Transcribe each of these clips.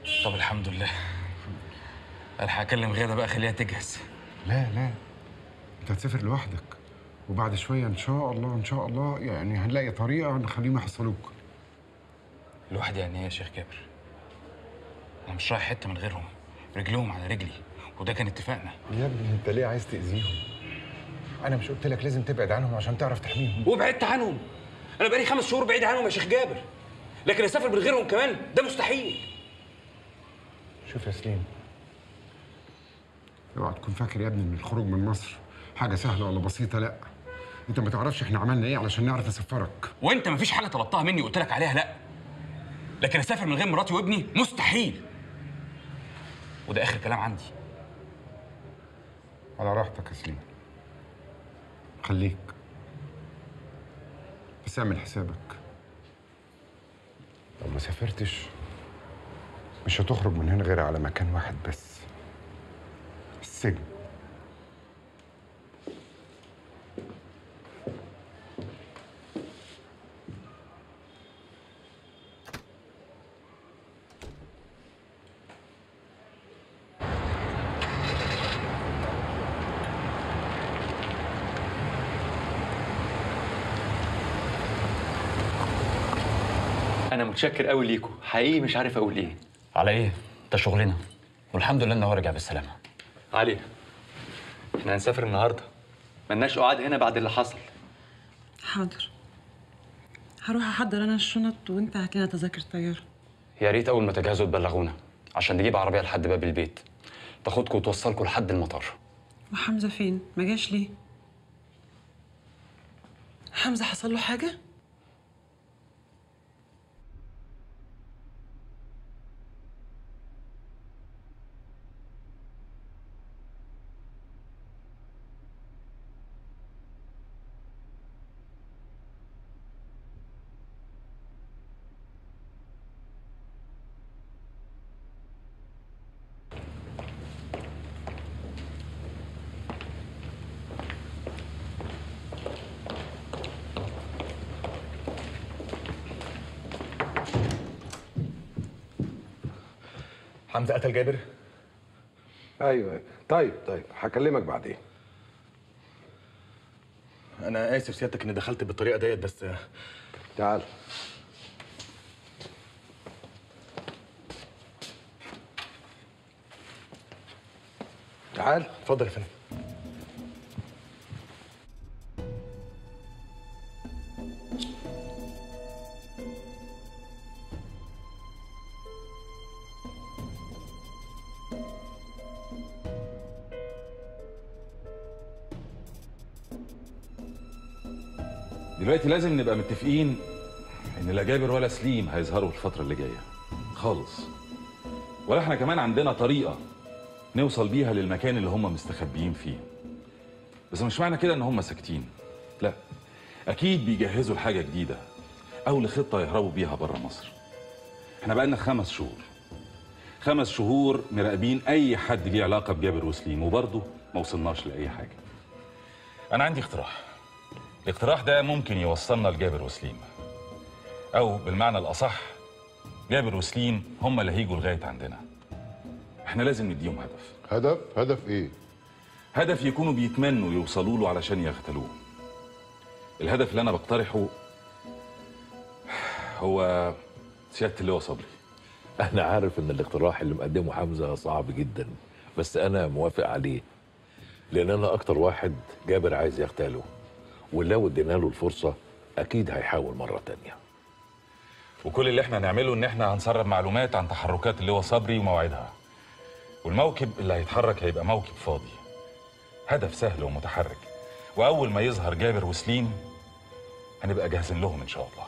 طب الحمد لله الحق اكلم غاده بقى خليها تجهز لا لا انت هتسافر لوحدك وبعد شويه ان شاء الله ان شاء الله يعني هنلاقي طريقه نخليهم يحصلوك الواحد يعني ايه يا شيخ جابر انا مش رايح حته من غيرهم رجلهم على رجلي وده كان اتفاقنا يا ابني انت ليه عايز تاذيهم انا مش قلت لك لازم تبعد عنهم عشان تعرف تحميهم وبعدت عنهم انا بقالي خمس شهور بعيد عنهم يا شيخ جابر لكن اسافر من غيرهم كمان ده مستحيل شوف يا سليم اوعى تكون فاكر يا ابني ان الخروج من مصر حاجه سهله ولا بسيطه لا انت ما تعرفش احنا عملنا ايه علشان نعرف نسفرك وانت مفيش حاجه طلبتها مني وقلت لك عليها لا لكن اسافر من غير مراتي وابني مستحيل وده اخر كلام عندي على راحتك يا سليم خليك بس اعمل حسابك لو ما سافرتش مش هتخرج من هنا غير على مكان واحد بس السجن انا متشكر قوي ليكم حقيقي مش عارف اقول ايه على ايه ده شغلنا والحمد لله ان هو رجع بالسلامه علي احنا هنسافر النهارده ملناش قعاد هنا بعد اللي حصل حاضر هروح احضر انا الشنط وانت هات لنا تذاكر طياره يا ريت اول ما تجهزوا تبلغونا عشان نجيب عربيه لحد باب البيت تاخدكم وتوصلكم لحد المطار وحمزه فين ما جاش ليه حمزه حصل له حاجه حمزه قتل جابر ايوه طيب طيب هكلمك بعدين انا اسف سيادتك اني دخلت بالطريقه ديت بس تعال تعال اتفضل يا فندم دلوقتي لازم نبقى متفقين ان لا جابر ولا سليم هيظهروا الفترة اللي جاية خالص ولا احنا كمان عندنا طريقة نوصل بيها للمكان اللي هم مستخبيين فيه بس مش معنى كده ان هم ساكتين لا اكيد بيجهزوا لحاجة جديدة او لخطة يهربوا بيها بره مصر احنا بقالنا خمس شهور خمس شهور مراقبين اي حد ليه علاقة بجابر وسليم وبرضه ما وصلناش لاي حاجة انا عندي اقتراح الاقتراح ده ممكن يوصلنا لجابر وسليم او بالمعنى الاصح جابر وسليم هم اللي هيجوا لغايه عندنا احنا لازم نديهم هدف هدف هدف ايه هدف يكونوا بيتمنوا يوصلوا له علشان يغتالوه الهدف اللي انا بقترحه هو سياده اللواء صبري أنا عارف إن الاقتراح اللي مقدمه حمزة صعب جدا بس أنا موافق عليه لأن أنا أكتر واحد جابر عايز يغتاله ولو ادينا له الفرصة أكيد هيحاول مرة تانية وكل اللي احنا هنعمله ان احنا هنسرب معلومات عن تحركات اللواء صبري ومواعيدها والموكب اللي هيتحرك هيبقى موكب فاضي هدف سهل ومتحرك واول ما يظهر جابر وسليم هنبقى جاهزين لهم ان شاء الله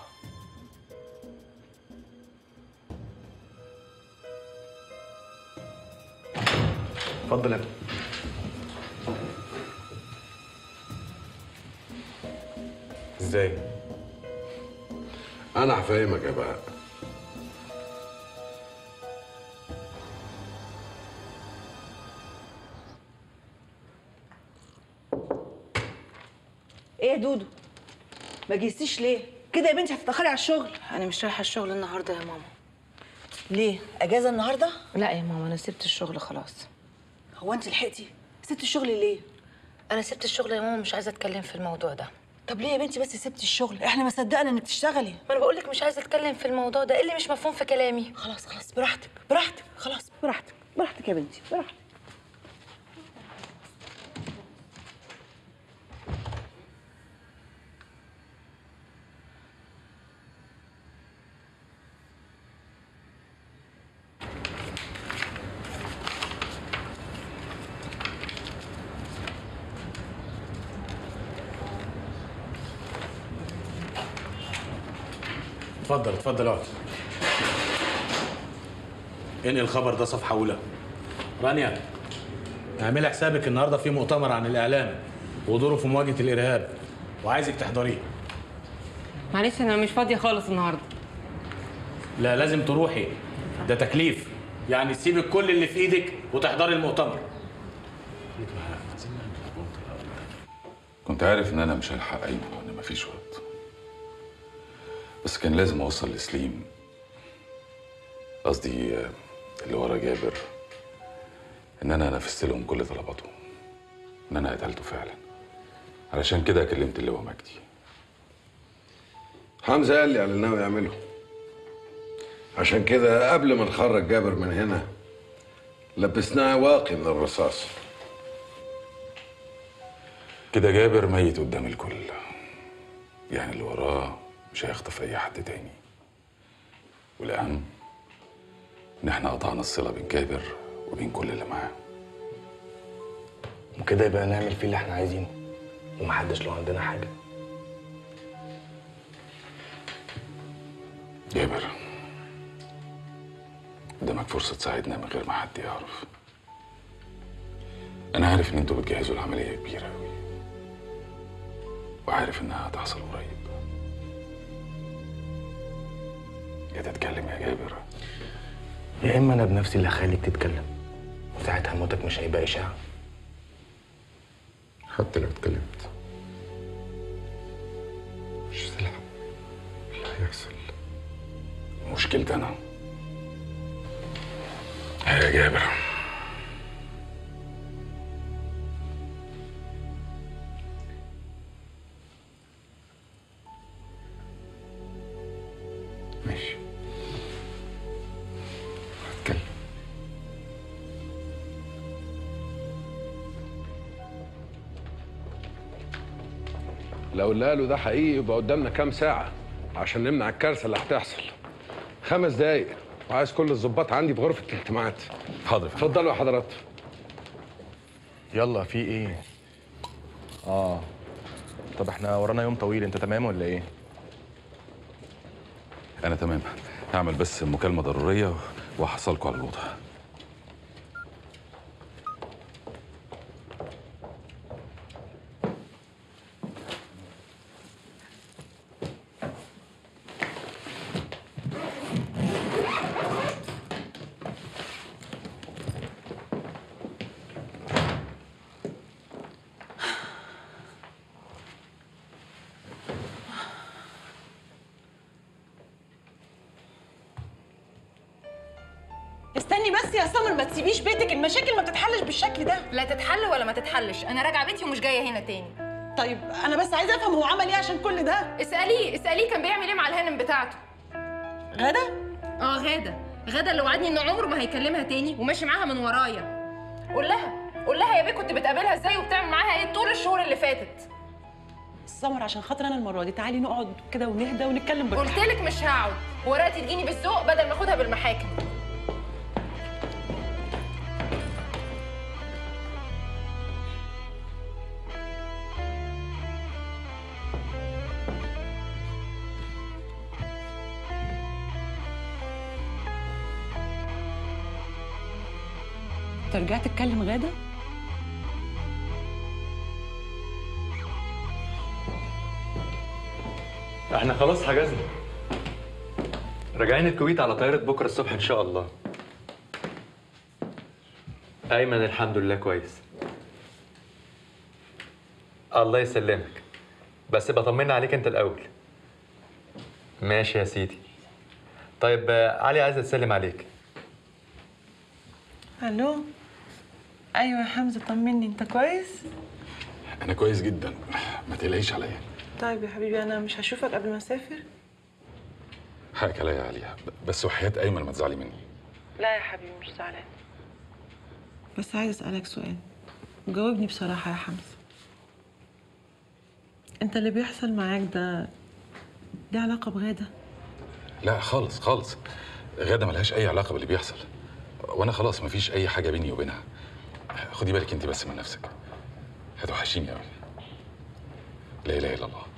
اتفضل يا ابني ازاي انا هفهمك يا بقى ايه يا دودو ما جيتيش ليه كده يا بنتي هتتاخري على الشغل انا مش رايحه الشغل النهارده يا ماما ليه اجازه النهارده لا يا ماما انا سبت الشغل خلاص هو انت لحقتي سبتي الشغل ليه انا سبت الشغل يا ماما مش عايزه اتكلم في الموضوع ده طب ليه يا بنتي بس سبتي الشغل احنا ما صدقنا انك تشتغلي ما انا بقول لك مش عايزه اتكلم في الموضوع ده ايه اللي مش مفهوم في كلامي خلاص خلاص براحتك براحتك خلاص براحتك براحتك يا بنتي براحتك اتفضل اتفضل اقعد انقل الخبر ده صفحه اولى رانيا اعملي حسابك النهارده في مؤتمر عن الاعلام ودوره في مواجهه الارهاب وعايزك تحضريه معلش انا مش فاضيه خالص النهارده لا لازم تروحي ده تكليف يعني تسيبي كل اللي في ايدك وتحضري المؤتمر كنت عارف ان انا مش هلحق ايمن وان مفيش وقت بس كان لازم اوصل لسليم قصدي آه، اللي ورا جابر ان انا نفذت لهم كل طلباتهم ان انا قتلته فعلا علشان كده كلمت اللواء مجدي حمزه قال لي على اللي ناوي يعمله عشان كده قبل ما نخرج جابر من هنا لبسناه واقي من الرصاص كده جابر ميت قدام الكل يعني اللي وراه مش هيخطف اي حد تاني والاهم ان احنا قطعنا الصله بين جابر وبين كل اللي معاه وكده يبقى نعمل فيه اللي احنا عايزينه ومحدش له عندنا حاجه جابر قدامك فرصة تساعدنا من غير ما حد يعرف أنا عارف إن أنتوا بتجهزوا العملية كبيرة أوي وعارف إنها هتحصل قريب يا تتكلم يا جابر يا اما انا بنفسي اللي هخليك تتكلم وساعتها موتك مش هيبقى اشاعه حتى لو اتكلمت مش هتلحق اللي هيحصل مشكلتي أنا يا جابر ماشي هتكلم لو اللي قاله ده حقيقي يبقى قدامنا كام ساعه عشان نمنع الكارثه اللي هتحصل خمس دقايق وعايز كل الظباط عندي في غرفه الاجتماعات حاضر اتفضلوا يا حضرات يلا في ايه اه طب احنا ورانا يوم طويل انت تمام ولا ايه أنا تمام هعمل بس مكالمة ضرورية وهحصلكوا على الوضع استني بس يا سمر ما تسيبيش بيتك المشاكل ما بتتحلش بالشكل ده لا تتحل ولا ما تتحلش انا راجعه بيتي ومش جايه هنا تاني طيب انا بس عايزه افهم هو عمل ايه عشان كل ده اساليه اساليه كان بيعمل ايه مع الهانم بتاعته غدا اه غاده غاده اللي وعدني ان عمره ما هيكلمها تاني وماشي معاها من ورايا قول لها قول لها يا بيه كنت بتقابلها ازاي وبتعمل معاها ايه طول الشهور اللي فاتت سمر عشان خاطر انا المره دي تعالي نقعد كده ونهدى ونتكلم بالراحه قلت لك مش هقعد ورقتي تجيني بالذوق بدل ما اخدها بالمحاكم انت رجعت تتكلم غاده احنا خلاص حجزنا راجعين الكويت على طيارة بكرة الصبح إن شاء الله أيمن الحمد لله كويس الله يسلمك بس بطمنا عليك أنت الأول ماشي يا سيدي طيب آه، علي عايزه تسلم عليك الو ايوه يا حمزه طمني انت كويس انا كويس جدا ما تقلقيش عليا طيب يا حبيبي انا مش هشوفك قبل ما اسافر حقك عليا يا عليا بس وحياه ايمن ما تزعلي مني لا يا حبيبي مش زعلان بس عايز اسالك سؤال جاوبني بصراحه يا حمزه انت اللي بيحصل معاك ده ليه علاقه بغاده لا خالص خالص غاده ملهاش اي علاقه باللي بيحصل وانا خلاص مفيش اي حاجه بيني وبينها خدي بالك انت بس من نفسك هتوحشيني قوي لا اله الا الله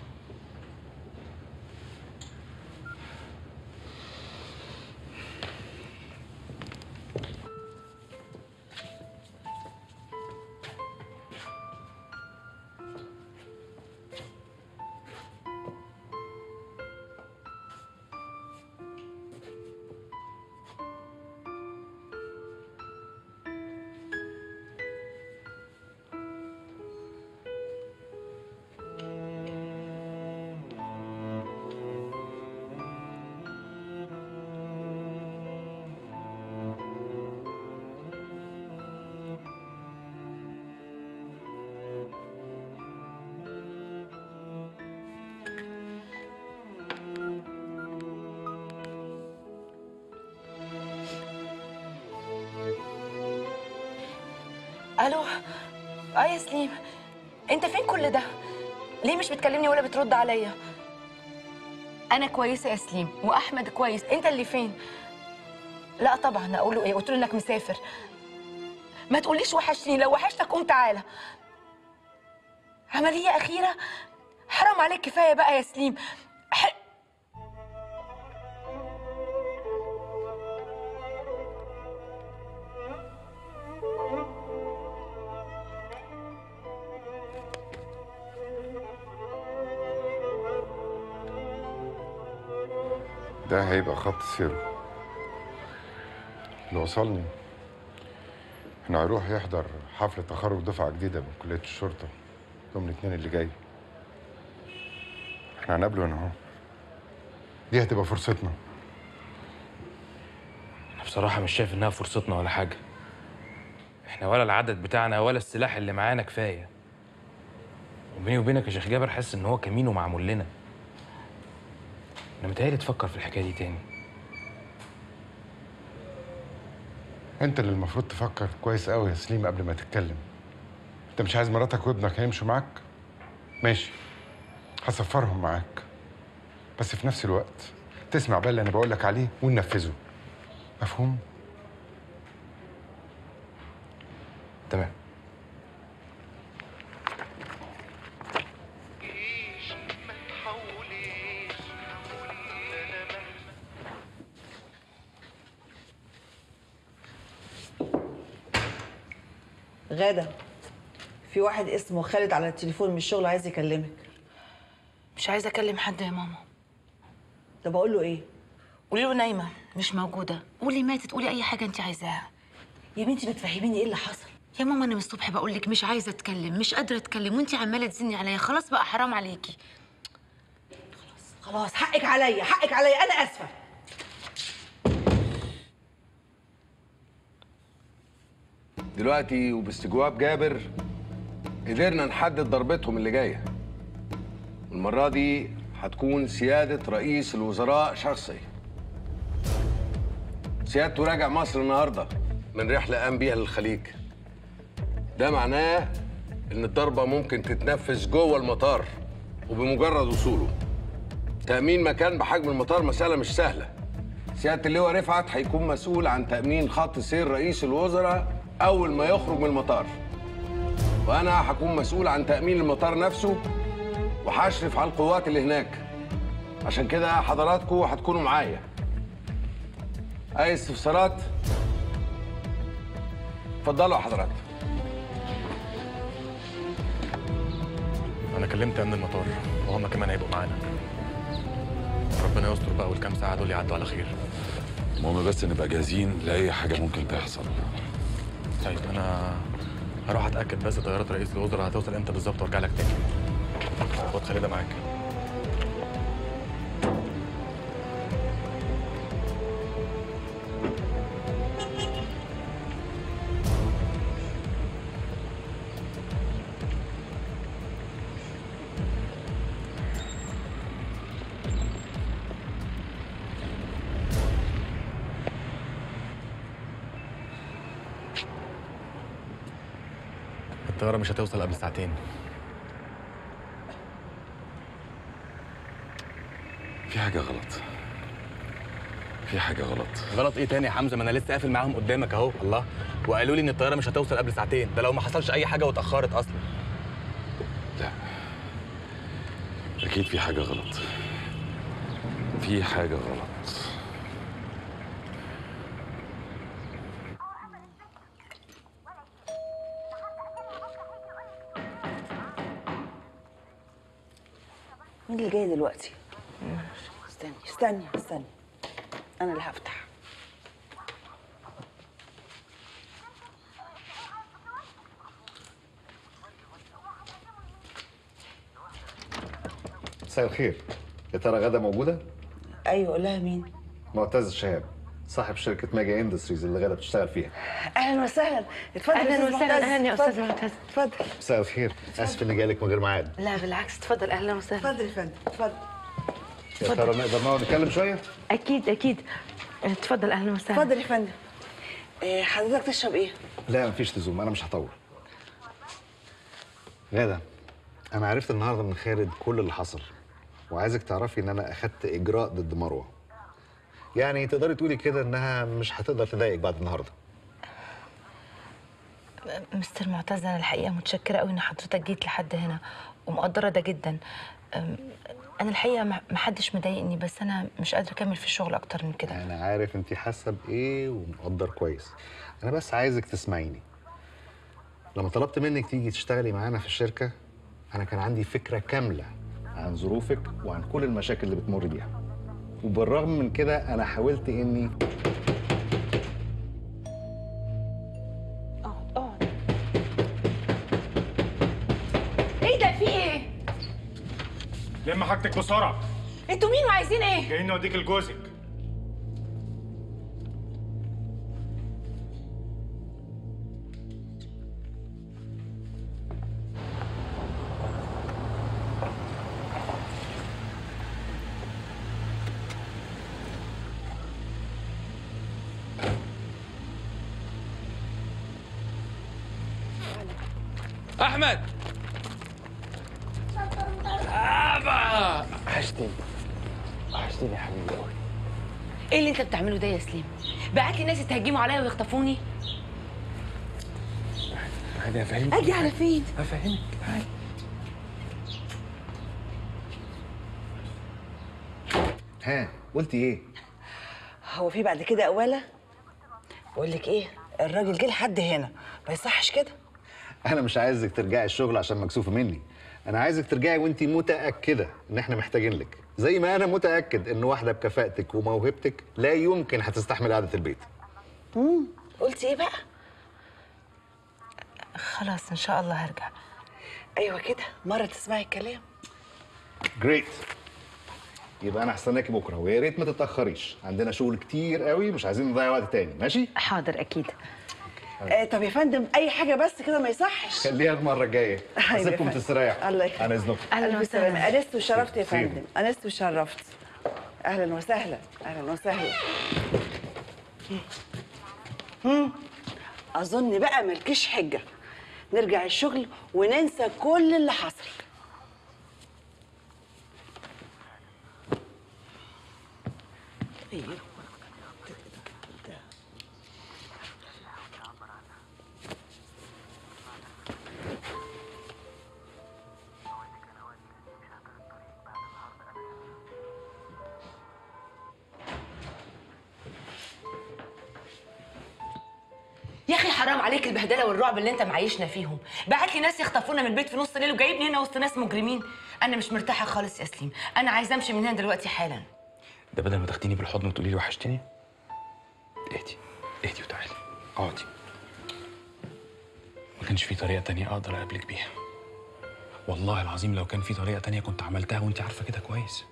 الو اه يا سليم انت فين كل ده ليه مش بتكلمني ولا بترد عليا انا كويسه يا سليم واحمد كويس انت اللي فين لا طبعا اقول له ايه قلت له انك مسافر ما تقوليش وحشتني لو وحشتك قوم تعالى عمليه اخيره حرام عليك كفايه بقى يا سليم ح... ده هيبقى خط سيره اللي وصلني انه هيروح يحضر حفلة تخرج دفعة جديدة من كلية الشرطة يوم الاثنين اللي جاي احنا هنقابله هنا اهو دي هتبقى فرصتنا أنا بصراحة مش شايف إنها فرصتنا ولا حاجة إحنا ولا العدد بتاعنا ولا السلاح اللي معانا كفاية وبيني وبينك يا شيخ جابر حاسس إن هو كمين ومعمول لنا أنا متهيألي تفكر في الحكاية دي تاني انت اللي المفروض تفكر كويس قوي يا سليم قبل ما تتكلم انت مش عايز مراتك وابنك هيمشوا معاك ماشي هسفرهم معاك بس في نفس الوقت تسمع بقى اللي انا بقول لك عليه وننفذه مفهوم تمام غادة في واحد اسمه خالد على التليفون من الشغل عايز يكلمك مش عايزه اكلم حد يا ماما طب اقول له ايه قولي له نايمه مش موجوده قولي ماتت قولي اي حاجه انت عايزاها يا بنتي بتفهميني ايه اللي حصل يا ماما انا من الصبح بقول لك مش عايزه اتكلم مش قادره اتكلم وانت عماله تزني عليا خلاص بقى حرام عليكي خلاص حقك عليا حقك عليا انا اسفه دلوقتي وباستجواب جابر قدرنا نحدد ضربتهم اللي جايه والمره دي هتكون سياده رئيس الوزراء شخصي سيادته راجع مصر النهارده من رحله قام بيها للخليج ده معناه ان الضربه ممكن تتنفذ جوه المطار وبمجرد وصوله تامين مكان بحجم المطار مساله مش سهله سياده اللواء رفعت هيكون مسؤول عن تامين خط سير رئيس الوزراء اول ما يخرج من المطار وانا هكون مسؤول عن تامين المطار نفسه وهشرف على القوات اللي هناك عشان كده حضراتكم هتكونوا معايا اي استفسارات اتفضلوا يا حضرات أنا كلمت أمن المطار وهم كمان هيبقوا معانا ربنا يستر بقى والكام ساعة دول يعدوا على خير المهم بس نبقى جاهزين لاي حاجه ممكن تحصل طيب أنا هروح أتأكد بس طيارة رئيس الوزراء هتوصل إمتى بالظبط وأرجع لك تاني خد خليده معاك الطياره مش هتوصل قبل ساعتين في حاجه غلط في حاجه غلط غلط ايه تاني يا حمزه ما انا لسه قافل معاهم قدامك اهو الله وقالوا لي ان الطياره مش هتوصل قبل ساعتين ده لو ما حصلش اي حاجه واتاخرت اصلا لا اكيد في حاجه غلط في حاجه غلط مين اللي جاي دلوقتي؟ استني استني استني انا اللي هفتح مساء الخير يا ترى غدا موجودة؟ ايوه قول لها مين؟ معتز شهاب صاحب شركة ماجا اندستريز اللي غدا بتشتغل فيها اهلا وسهلا اتفضل أهلاً أستاذ وسهلاً. معتز. أهلاً يا أستاذ اتفضل. اتفضل مساء الخير اسف اني جايلك من غير ميعاد لا بالعكس اتفضل اهلا وسهلا اتفضل يا فندم اتفضل يا ترى نقدر نقعد نتكلم شوية؟ اكيد اكيد اتفضل اهلا وسهلا اتفضل يا فندم إيه، حضرتك تشرب ايه؟ لا مفيش لزوم انا مش هطول غدا انا عرفت النهارده من خالد كل اللي حصل وعايزك تعرفي ان انا اخدت اجراء ضد مروه يعني تقدري تقولي كده انها مش هتقدر تضايقك بعد النهارده مستر معتز انا الحقيقه متشكره قوي ان حضرتك جيت لحد هنا ومقدره ده جدا أم، انا الحقيقه ما ما حدش مضايقني بس انا مش قادره اكمل في الشغل اكتر من كده انا عارف انت حاسه بايه ومقدر كويس انا بس عايزك تسمعيني لما طلبت منك تيجي تشتغلي معانا في الشركه انا كان عندي فكره كامله عن ظروفك وعن كل المشاكل اللي بتمر بيها وبالرغم من كده انا حاولت اني ايه ده في ايه لم حاجتك بسرعه انتوا مين وعايزين ايه جايين نوديك لجوزك احمد ابا وحشتني وحشتني يا حبيبي قوي ايه اللي انت بتعمله ده يا سليم بعت لي ناس يتهجموا عليا ويخطفوني تعالي افهمك اجي على فين افهمك تعالي ها قلتي ايه هو في بعد كده قواله؟ بقول لك ايه الراجل جه لحد هنا ما يصحش كده انا مش عايزك ترجعي الشغل عشان مكسوفه مني انا عايزك ترجعي وانت متاكده ان احنا محتاجين لك زي ما انا متاكد ان واحده بكفاءتك وموهبتك لا يمكن هتستحمل قعده البيت امم قلتي ايه بقى؟ خلاص ان شاء الله هرجع ايوه كده مره تسمعي الكلام جريت يبقى انا هستناكي بكره ويا ريت ما تتاخريش عندنا شغل كتير قوي مش عايزين نضيع وقت تاني ماشي حاضر اكيد آه طب يا فندم اي حاجه بس كده ما يصحش خليها المره الجايه أيوة يا هسيبكم فندم. تستريحوا الله يخليك. انا اذنكم اهلا وسهلا انست وشرفت يا خير. فندم انست وشرفت اهلا وسهلا اهلا وسهلا مم. اظن بقى ملكيش حجه نرجع الشغل وننسى كل اللي حصل يا اخي حرام عليك البهدله والرعب اللي انت معيشنا فيهم بعت لي ناس يخطفونا من البيت في نص الليل وجايبني هنا وسط ناس مجرمين انا مش مرتاحه خالص يا سليم انا عايزه امشي من هنا دلوقتي حالا ده بدل ما تاخديني بالحضن وتقولي لي وحشتني اهدي اهدي وتعالي اقعدي ما كانش في طريقه تانية اقدر اقابلك بيها والله العظيم لو كان في طريقه تانية كنت عملتها وانت عارفه كده كويس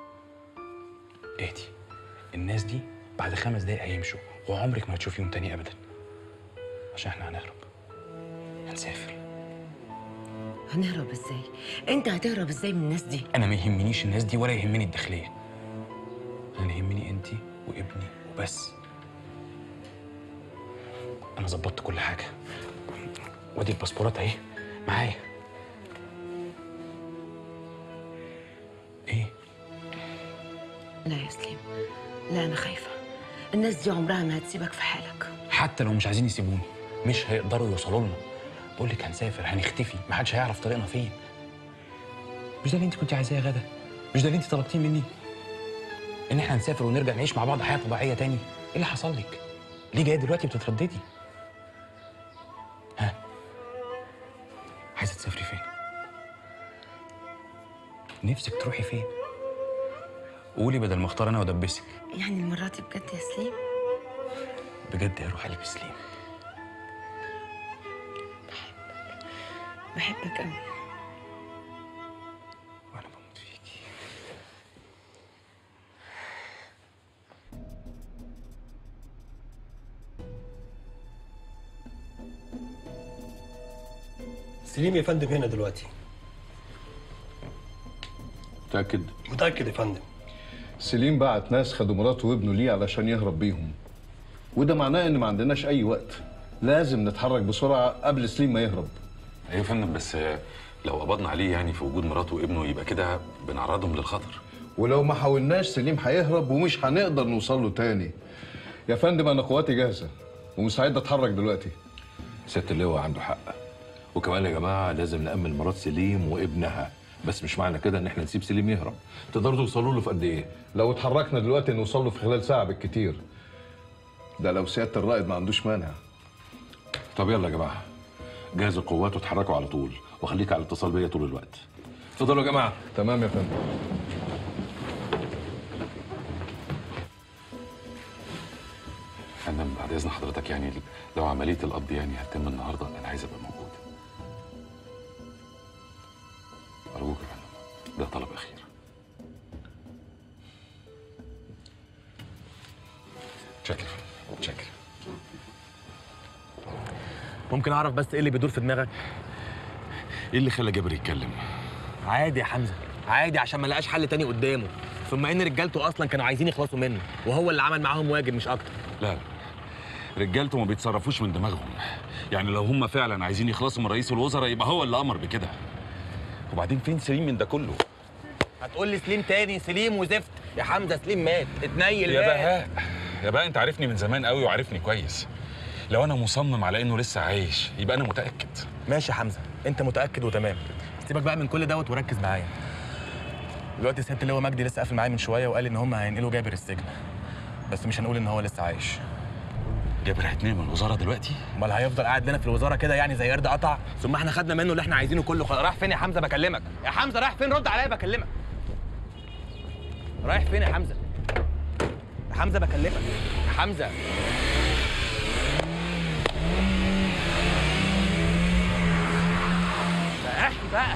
اهدي الناس دي بعد خمس دقايق هيمشوا وعمرك ما هتشوفيهم تاني ابدا عشان احنا هنهرب هنسافر هنهرب ازاي انت هتهرب ازاي من الناس دي انا ما يهمنيش الناس دي ولا يهمني الداخليه انا يهمني انت وابني وبس انا ظبطت كل حاجه وادي الباسبورات اهي معايا لا يا سليم لا انا خايفه الناس دي عمرها ما هتسيبك في حالك حتى لو مش عايزين يسيبوني مش هيقدروا يوصلوا لنا بقول لك هنسافر هنختفي محدش هيعرف طريقنا فين مش ده اللي انت كنت عايزاه يا غدا مش ده اللي انت طلبتيه مني ان احنا نسافر ونرجع نعيش مع بعض حياه طبيعيه تاني ايه اللي حصل لك ليه جايه دلوقتي بتترددي ها عايزه تسافري فين نفسك تروحي فين قولي بدل ما اختار انا وادبسك يعني المره دي بجد يا سليم بجد يا روح قلبي سليم بحبك قوي سليم يا فندم هنا دلوقتي متأكد؟ متأكد يا فندم سليم بعت ناس خدوا مراته وابنه ليه علشان يهرب بيهم وده معناه ان ما عندناش اي وقت لازم نتحرك بسرعه قبل سليم ما يهرب ايوه يا فندم بس لو قبضنا عليه يعني في وجود مراته وابنه يبقى كده بنعرضهم للخطر ولو ما حاولناش سليم هيهرب ومش هنقدر نوصل له تاني يا فندم انا قواتي جاهزه ومستعد اتحرك دلوقتي سياده اللواء عنده حق وكمان يا جماعه لازم نامن مرات سليم وابنها بس مش معنى كده ان احنا نسيب سليم يهرب تقدروا توصلوا له في قد ايه لو اتحركنا دلوقتي نوصل له في خلال ساعه بالكتير ده لو سياده الرائد ما عندوش مانع طب يلا يا جماعه جهزوا القوات واتحركوا على طول وخليك على اتصال بيا طول الوقت اتفضلوا يا جماعه تمام يا فندم فندم بعد اذن حضرتك يعني لو عمليه القبض يعني هتتم النهارده انا عايز ابقى موجود ارجوك يا فندم ده طلب اخير شكرا شكرا ممكن اعرف بس ايه اللي بيدور في دماغك ايه اللي خلى جابر يتكلم عادي يا حمزه عادي عشان ما لقاش حل تاني قدامه ثم ان رجالته اصلا كانوا عايزين يخلصوا منه وهو اللي عمل معاهم واجب مش اكتر لا لا رجالته ما بيتصرفوش من دماغهم يعني لو هم فعلا عايزين يخلصوا من رئيس الوزراء يبقى هو اللي امر بكده وبعدين فين سليم من ده كله هتقول لي سليم تاني سليم وزفت يا حمزه سليم مات اتنيل يا مات. بهاء يا بهاء انت عارفني من زمان قوي وعارفني كويس لو انا مصمم على انه لسه عايش يبقى انا متاكد ماشي يا حمزه انت متاكد وتمام سيبك بقى من كل دوت وركز معايا دلوقتي سياده اللواء مجدي لسه قافل معايا من شويه وقال ان هم هينقلوا جابر السجن بس مش هنقول ان هو لسه عايش جابر هيتنقل من الوزاره دلوقتي امال هيفضل قاعد لنا في الوزاره كده يعني زي قرد قطع ثم احنا خدنا منه اللي احنا عايزينه كله خلاص رايح فين يا حمزه بكلمك يا حمزه رايح فين رد عليا بكلمك رايح فين يا حمزه يا حمزه بكلمك يا حمزه ده احكي بقى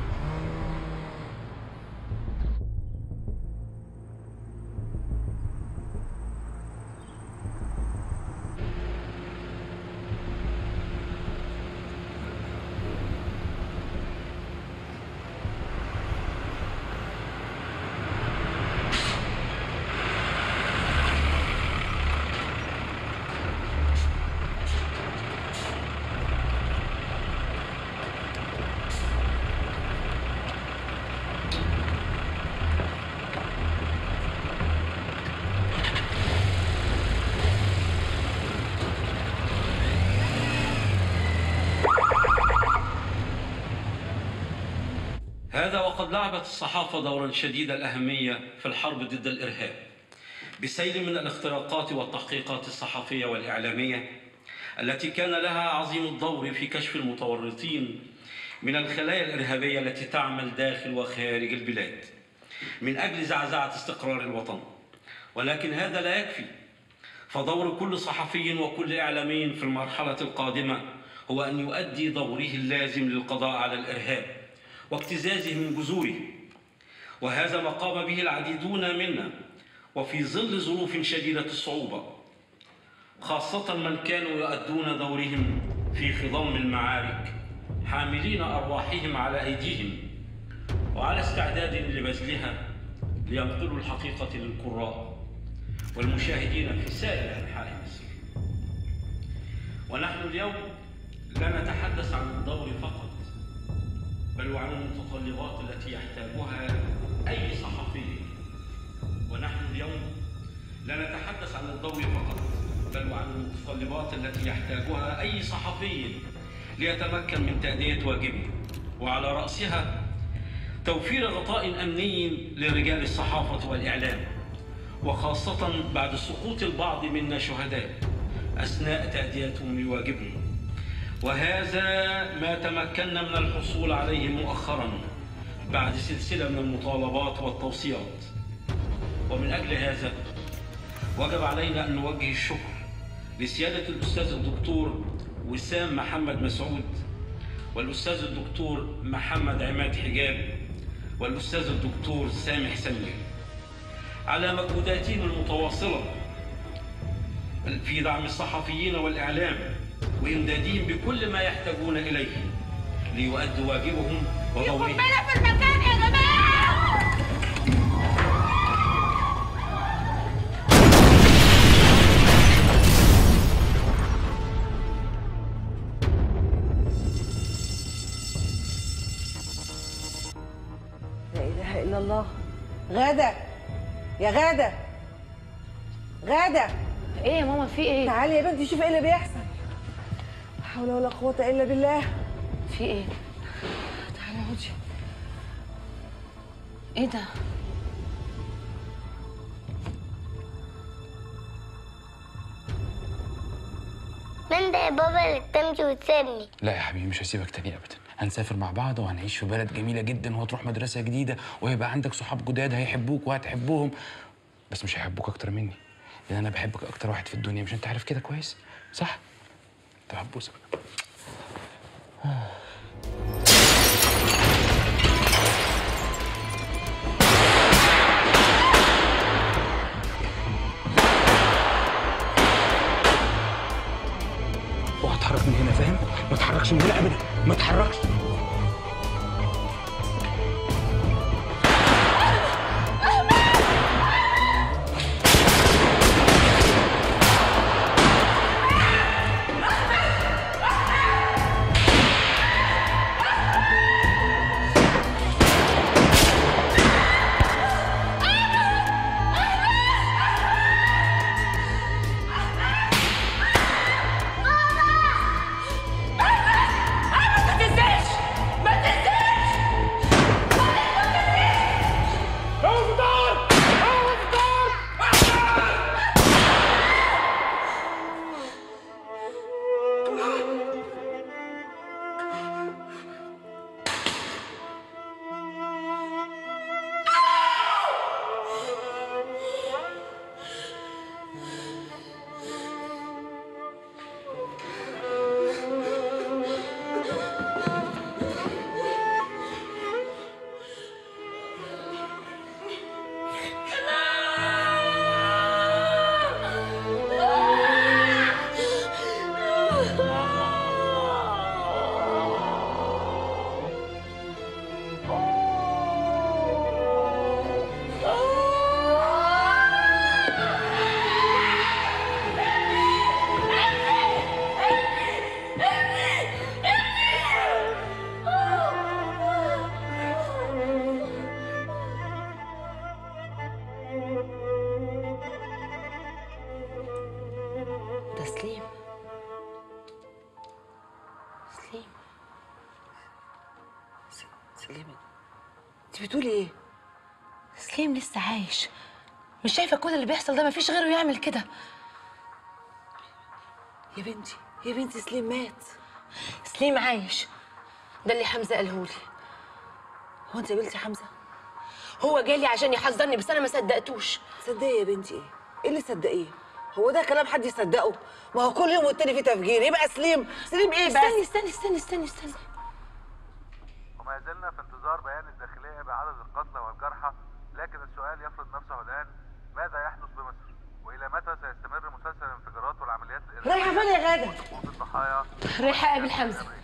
هذا وقد لعبت الصحافة دورا شديد الأهمية في الحرب ضد الإرهاب بسيل من الاختراقات والتحقيقات الصحفية والإعلامية التي كان لها عظيم الدور في كشف المتورطين من الخلايا الإرهابية التي تعمل داخل وخارج البلاد من أجل زعزعة استقرار الوطن ولكن هذا لا يكفي فدور كل صحفي وكل إعلامي في المرحلة القادمة هو أن يؤدي دوره اللازم للقضاء على الإرهاب وابتزازه من جذوره وهذا ما قام به العديدون منا وفي ظل ظروف شديدة الصعوبة خاصة من كانوا يؤدون دورهم في خضم المعارك حاملين أرواحهم على أيديهم وعلى استعداد لبذلها لينقلوا الحقيقة للقراء والمشاهدين في سائر أنحاء مصر ونحن اليوم لا نتحدث عن الدور فقط بل وعن المتطلبات التي يحتاجها أي صحفي ونحن اليوم لا نتحدث عن الضوء فقط بل وعن المتطلبات التي يحتاجها أي صحفي ليتمكن من تأدية واجبه وعلى رأسها توفير غطاء أمني لرجال الصحافة والإعلام وخاصة بعد سقوط البعض منا شهداء أثناء تأديتهم لواجبهم وهذا ما تمكنا من الحصول عليه مؤخرا بعد سلسلة من المطالبات والتوصيات ومن أجل هذا وجب علينا أن نوجه الشكر لسيادة الأستاذ الدكتور وسام محمد مسعود والأستاذ الدكتور محمد عماد حجاب والأستاذ الدكتور سامح سمير على مجهوداتهم المتواصلة في دعم الصحفيين والإعلام وإمدادهم بكل ما يحتاجون إليه ليؤدوا واجبهم وضوئهم في المكان يا جماعه لا اله الا الله غاده يا غاده غاده ايه يا ماما في ايه تعالي يا بنتي شوفي ايه اللي بيحصل لا حول ولا قوه الا بالله في ايه تعالي اقعدي ايه ده من ده يا بابا اللي تمشي وتسيبني لا يا حبيبي مش هسيبك تاني ابدا هنسافر مع بعض وهنعيش في بلد جميله جدا وهتروح مدرسه جديده وهيبقى عندك صحاب جداد هيحبوك وهتحبهم بس مش هيحبوك اكتر مني لان انا بحبك اكتر واحد في الدنيا مش انت عارف كده كويس صح طب هتبوسك بقى اوعى تتحرك من هنا فاهم ما تتحركش من هنا ابدا ما تتحركش ما تنساش ما تنساش افضل تسليم سليم سليم انت بتقولي ايه سليم لسه عايش مش شايفه كل اللي بيحصل ده مفيش غيره يعمل كده يا بنتي يا بنتي سليم مات سليم عايش ده اللي حمزه قالهولي هو انت قابلتي حمزه هو جالي عشان يحذرني بس انا ما صدقتوش صدقي يا بنتي ايه ايه اللي صدقيه هو ده كلام حد يصدقه ما هو كل يوم والتاني في تفجير يبقى سليم سليم ايه بس استني استني استني استني استني وما زلنا في انتظار بيان الداخلية بعدد القتلى والجرحى لكن السؤال يفرض نفسه الآن ماذا يحدث بمصر؟ وإلى متى سيستمر مسلسل الانفجارات والعمليات الإرهابية رايحه فين يا غاده؟ وسقوط الضحايا رايحه اقابل حمزه